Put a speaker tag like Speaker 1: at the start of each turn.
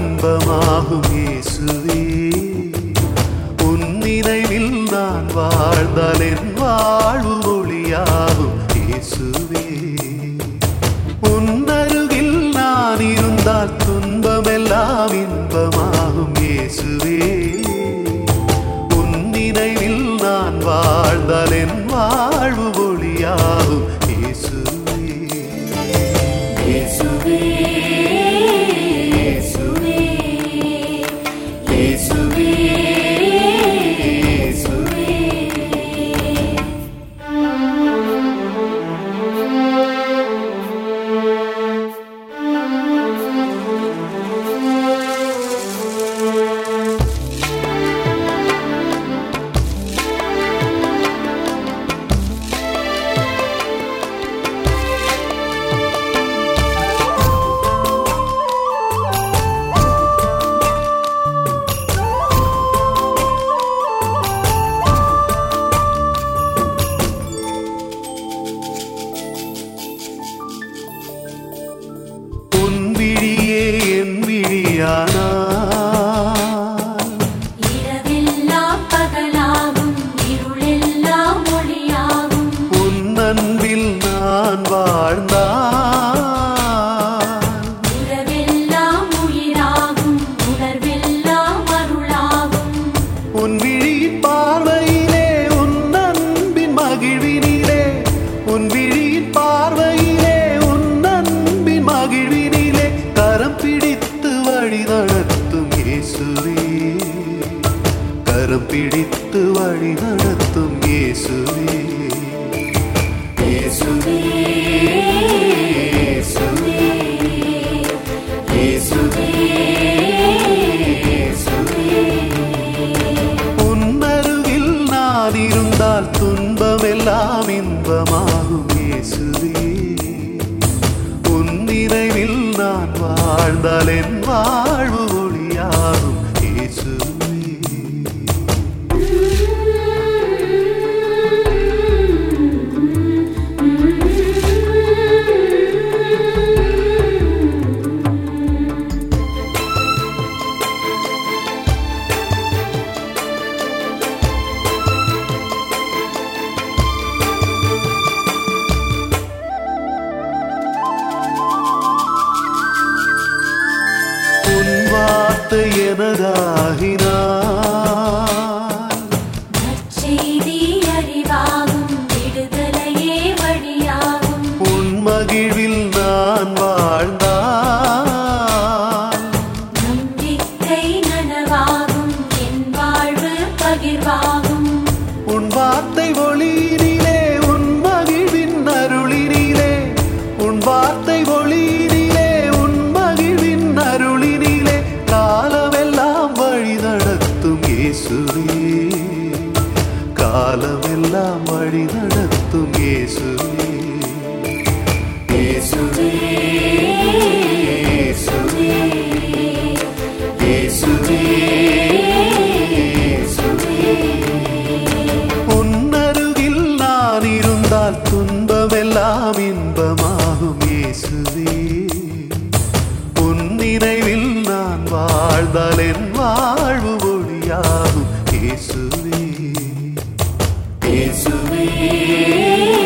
Speaker 1: இன்பமாகும் இயேசுவே உன் நினைவில் நான் வாழ்ந்தால் என் வாழ்வு ஒளியாகும் இயேசுவே உன் அருகில் நான் இருந்தால் துன்பமெல்லாம் இன்பமாகும் இயேசுவே உன் நினைவில் நான் வாழ்ந்தால் என் வாழ்வு ஒளியாகும் இயேசுவே
Speaker 2: இயேசுவே இயேசுவே இயேசுவே இயேசுவே
Speaker 1: உன் விழியே என் விழியானா
Speaker 2: இரவெல்லாம் பகலாகும் இருளெல்லாம் ஒளியாகும்
Speaker 1: உன் அன்பில் நான் வாழ்ந்தான்
Speaker 2: உறவெல்லாம் உயிராகும் உணர்வெல்லாம் அருளாகும்
Speaker 1: உன் விழியின் பார்வையிலே உன் அன்பின் மகிழ்வினிலே உன் விழியின் பார்வையிலே உன் அன்பின் மகிழ்வினிலே கரம் பிடித்து வழி நடத்தும் இயேசுவே கரம் பிடித்து வழி நடத்தும் இயேசுவே
Speaker 2: இயேசுவே இயேசுவே இயேசுவே இயேசுவே
Speaker 1: உன் அருகில் நான் இருந்தால் துன்பமெல்லாம் இன்பமாகும் இயேசுவே உன் நினைவில் நான் வாழ்ந்தால் என் வாழ்வு ஒளியாகும் இயேசுவே உன் வார்த்தை எனதாகினார்
Speaker 2: நற்செய்தி அறிவாகும் விடுதலையே வழியாகும்
Speaker 1: உன் மகிழ்வில் நான் வாழ்ந்தான்
Speaker 2: நம்பிக்கை நனவாகும் என் வாழ்வு பகிர்வாகும்
Speaker 1: உன் வார்த்தை ஒளியினிலே உன் மகிழ்வின் அருளினிலே உன் வார்த்தை ஒளியினிலே உன் மகிழ்வின் அருளினிலே காலமெல்லாம் வழி நடத்தும் இயேசுவே காலமெல்லாம் வழி நடத்தும் இயேசுவே இயேசுவே இயேசுவே இயேசுவே இயேசுவே உன் அருகில் நான் இருந்தால் துன்பமெல்லாம் இன்பமாகும் இயேசுவே உன் நினைவில் நான் வாழ்ந்தால் என் வாழ்வு ஒளியாகும் இயேசுவே இயேசுவே